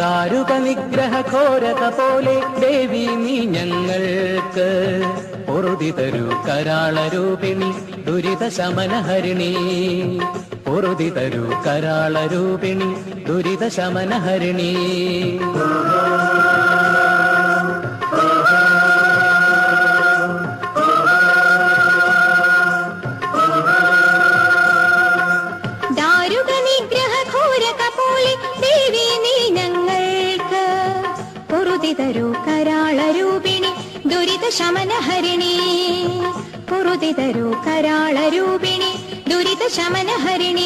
ദാരുക നിഗ്രഹ ഘോരക പോലെ ദേവി നീ ഞങ്ങൾക്ക് പൊറുതി തരൂ കരാള രൂപിണി ദുരിത ശമന ഹരിണി പൊറുതി തരൂ കരാള രൂപിണി ദുരിത ശമന ഹരിണി ദാരുക നിഗ്രഹ ഘോരക പോലെ ദേവി നീ ഞങ്ങൾക്ക് പൊറുതി തരൂ കരാള രൂപിണി ദുരിത ശമന ഹരിണി പൊറുതി തരൂ കരാള രൂപിണി ദുരിത ശമന ഹരിണി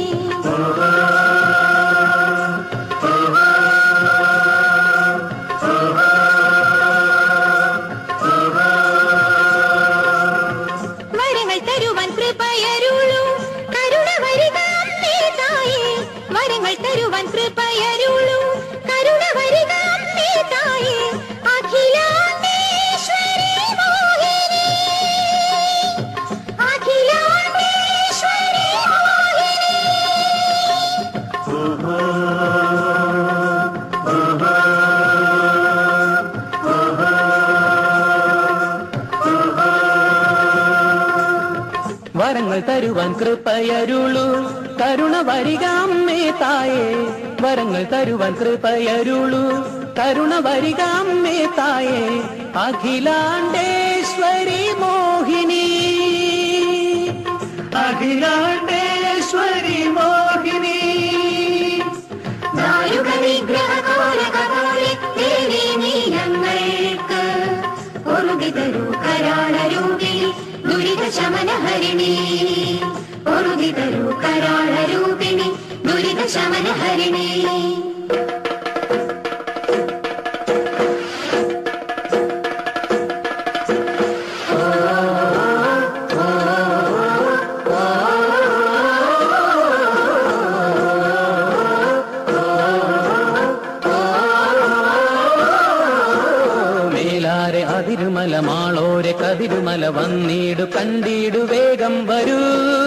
വരങ്ങൾ തരുവാൻ കൃപയരുളൂ കരുണ വരിക അമ്മേ തായേ വരങ്ങൾ തരുവാൻ കൃപയരുളൂ കരുണ വരിക അമ്മേ തായേ അഖിലാണ്ടേശ്വരി മോഹിനി അഖിലാണ്ടേശ്വരി മോഹിനി വരങ്ങൾ തരുവാൻ കൃപയരുളൂ കരുണ വരിക അമ്മേ തായേ വരങ്ങൾ തരുവാൻ കൃപയരുളൂ കരുണ വരിക അമ്മേ തായേ അഖിലാണ്ടേശ്വരി മോഹിനി അഖിലാണ്ടേശ്വരി മോഹിനി ദാരുക നിഗ്രഹ ഘോരക പോലെ ദേവി നീ ഞങ്ങൾക്ക് പൊറുതി തരൂ കരാള രൂപിണി ദുരിത ശമന ഹരിണി പൊറുതി തരൂ കരാള രൂപിണി ദുരിത ശമന ഹരിണി മേലാരെ അതിരുമല മാളോരെ കതിരുമല വന്നിടു കണ്ടിടു വേഗം വരൂ